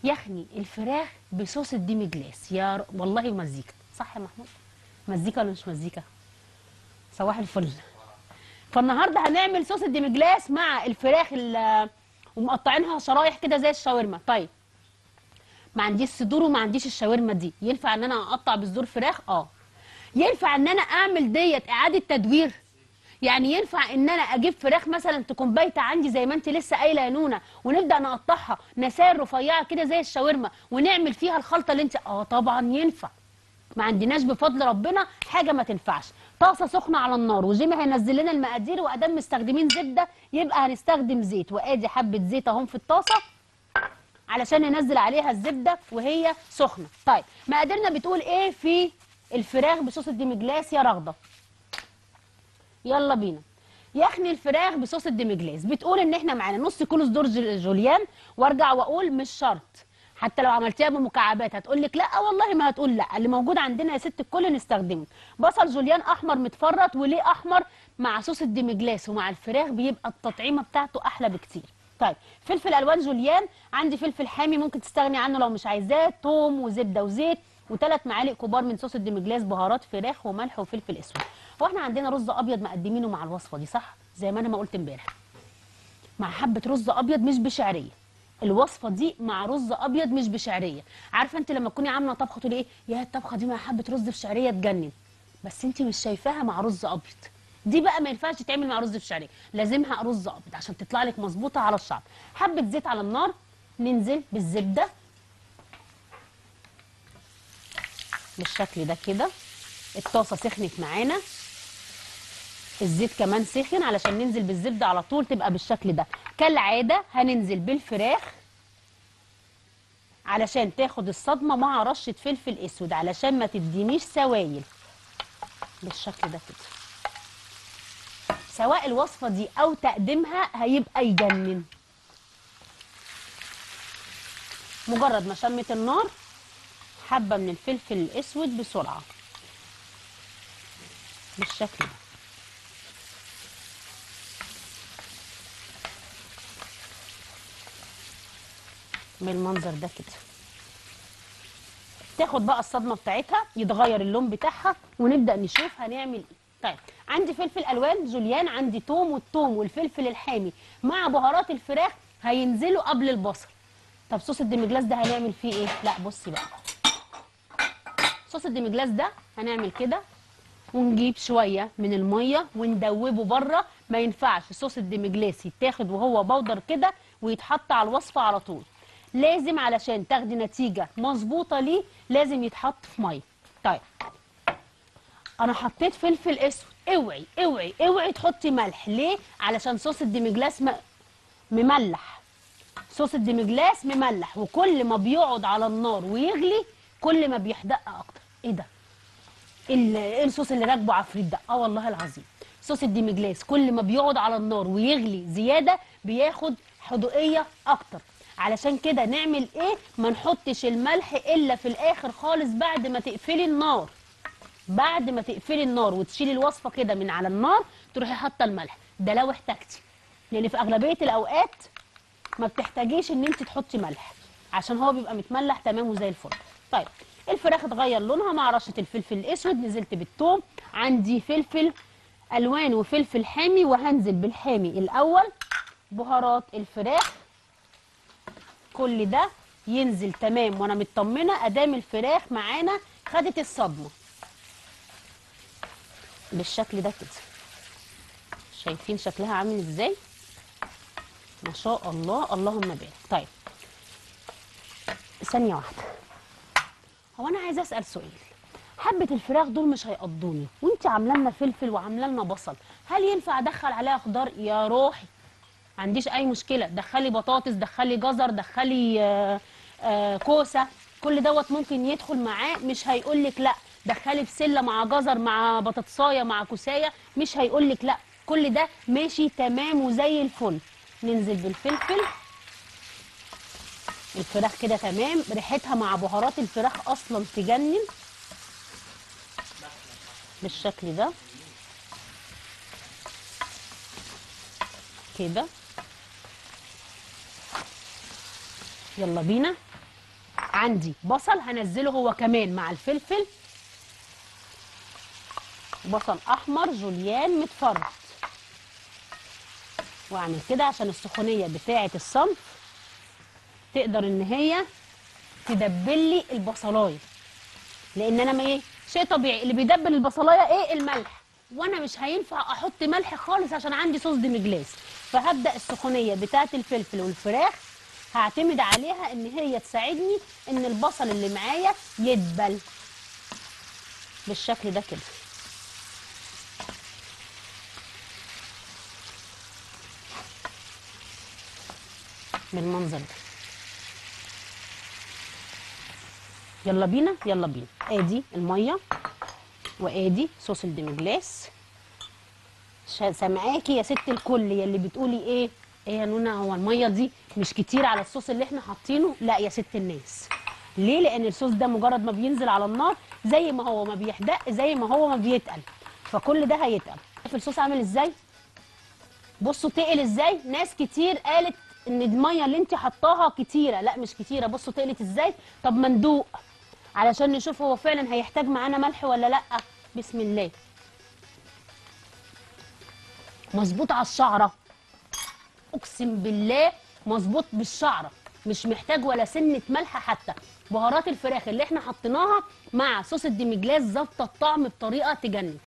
يخني الفراخ بصوص الديمي جلاس يا ر... والله مزيكا صح يا محمود مزيكا ولا مش مزيكا صباح الفل فالنهارده هنعمل صوص الديمي جلاس مع الفراخ ال- ومقطعينها شرايح كده زي الشاورما طيب ما عنديش صدور وما عنديش الشاورما دي ينفع ان انا اقطع بالصدور فراخ اه ينفع ان انا اعمل ديت اعاده تدوير يعني ينفع ان انا اجيب فراخ مثلا تكون بايته عندي زي ما انت لسه قايله يا نونا ونبدا نقطعها نسائل رفيعه كده زي الشاورما ونعمل فيها الخلطه اللي انت اه طبعا ينفع ما عندناش بفضل ربنا حاجه ما تنفعش طاسه سخنه على النار وجيمي هينزل لنا المقادير وادام مستخدمين زبده يبقى هنستخدم زيت وادي حبه زيت اهم في الطاسه علشان ننزل عليها الزبده وهي سخنه طيب مقاديرنا بتقول ايه في الفراخ بصوص الديمجلاس يا رغده يلا بينا يخني الفراخ بصوص الديمجلاس بتقول ان احنا معانا نص كيلو صدور جل- جوليان وارجع واقول مش شرط حتى لو عملتيها بمكعبات هتقول لك لا والله ما هتقول لا اللي موجود عندنا يا ست الكل نستخدمه بصل جوليان احمر متفرط وليه احمر مع صوص الديمجلاس ومع الفراخ بيبقى التطعيمه بتاعته احلى بكتير طيب فلفل الوان جوليان عندي فلفل حامي ممكن تستغني عنه لو مش عايزاه توم وزبده وزيت وثلاث معالق كبار من صوص الديمجلاس بهارات فراخ وملح وفلفل اسود هو احنا عندنا رز ابيض مقدمينه مع الوصفه دي صح زي ما انا ما قلت امبارح مع حبه رز ابيض مش بشعريه الوصفه دي مع رز ابيض مش بشعريه عارفه انت لما تكوني عامله طبخه تقولي ايه يا الطبخه دي مع حبه رز بشعريه تجنن بس انت مش شايفاها مع رز ابيض دي بقى ما ينفعش تتعمل مع رز بشعريه لازمها رز ابيض عشان تطلع لك مظبوطه على الشعر حبه زيت على النار ننزل بالزبده بالشكل ده كده الطاسه سخنت معانا الزيت كمان سخن علشان ننزل بالزبده على طول تبقى بالشكل ده كالعاده هننزل بالفراخ علشان تاخد الصدمه مع رشه فلفل اسود علشان ما تدينيش سوايل بالشكل ده كده سواء الوصفه دي او تقديمها هيبقى يجنن مجرد ما شمت النار حبه من الفلفل الاسود بسرعه بالشكل ده بالمنظر ده كده تاخد بقى الصدمه بتاعتها يتغير اللون بتاعها ونبدا نشوف هنعمل ايه طيب عندي فلفل الوان جوليان عندي توم والثوم والفلفل الحامي مع بهارات الفراخ هينزلوا قبل البصل طب صوص الديمجلاس ده هنعمل فيه ايه لا بصي بقى صوص الديمجلاس ده هنعمل كده ونجيب شويه من الميه وندوبه بره ما ينفعش صوص الديمجلاس يتاخد وهو بودر كده ويتحط على الوصفه على طول لازم علشان تاخدي نتيجه مظبوطه ليه لازم يتحط في ميه طيب انا حطيت فلفل اسود اوعي اوعي اوعي تحطي ملح ليه علشان صوص الديمجلاس م... مملح صوص الديمجلاس مملح وكل ما بيقعد على النار ويغلي كل ما بيحدق اكتر ايه ده ال- ايه الصوص اللي راكبه عفريت ده اه والله العظيم صوص الديمجلاس كل ما بيقعد على النار ويغلي زياده بياخد حدوقيه اكتر علشان كده نعمل ايه ما نحطش الملح الا في الاخر خالص بعد ما تقفلي النار بعد ما تقفلي النار وتشيلي الوصفه كده من على النار تروحي حاطه الملح ده لو احتجتي لان في اغلبيه الاوقات ما بتحتاجيش ان انت تحطي ملح عشان هو بيبقى متملح تمام وزي الفل طيب الفراخ اتغير لونها مع رشه الفلفل الاسود نزلت بالثوم عندي فلفل الوان وفلفل حامي وهنزل بالحامي الاول بهارات الفراخ كل ده ينزل تمام وانا مطمنه ادام الفراخ معانا خدت الصدمه بالشكل ده كده شايفين شكلها عامل ازاي ما شاء الله اللهم بارك طيب ثانيه واحده هو انا عايزه اسال سؤال حبه الفراخ دول مش هيقضوني وانت عامله لنا فلفل وعامله لنا بصل هل ينفع ادخل عليها خضار يا روحي ما عنديش اي مشكله دخلي بطاطس دخلي جزر دخلي آه، آه، كوسه كل دوت ممكن يدخل معاه مش هيقول لك لا دخلي بسله مع جزر مع بطاطسايه مع كوسايه مش هيقول لك لا كل ده ماشي تمام وزي الفل ننزل بالفلفل الفراخ كده تمام ريحتها مع بهارات الفراخ اصلا تجنن بالشكل ده كده يلا بينا عندي بصل هنزله هو كمان مع الفلفل بصل احمر جوليان متفرط واعمل كده عشان السخونيه بتاعه الصنف تقدر ان هي تدبل لي البصلايه لان انا ما ايه شيء طبيعي اللي بيدبل البصلايه ايه الملح وانا مش هينفع احط ملح خالص عشان عندي صوص ديمجلاس فهبدا السخونيه بتاعه الفلفل والفراخ هعتمد عليها ان هي تساعدني ان البصل اللي معايا يدبل بالشكل ده كده بالمنظر ده يلا بينا يلا بينا ادي الميه وادي صوص الديمجلاس شا- سامعاكي يا ست الكل يا اللي بتقولي ايه ايه يا نونا هو الميه دي مش كتير على الصوص اللي احنا حاطينه لا يا ست الناس ليه لان الصوص ده مجرد ما بينزل على النار زي ما هو ما بيحدق زي ما هو ما بيتقل فكل ده هيتقل شايف الصوص عامل ازاي بصوا تقل ازاي ناس كتير قالت ان الميه اللي انت حطاها كتيره لا مش كتيره بصوا تقلت ازاي طب ما ندوق علشان نشوف هو فعلا هيحتاج معانا ملح ولا لا بسم الله مظبوط على الشعره اقسم بالله مظبوط بالشعره مش محتاج ولا سنه ملح حتى بهارات الفراخ اللي احنا حطيناها مع صوص الديمجلاس ظابطه الطعم بطريقه تجنن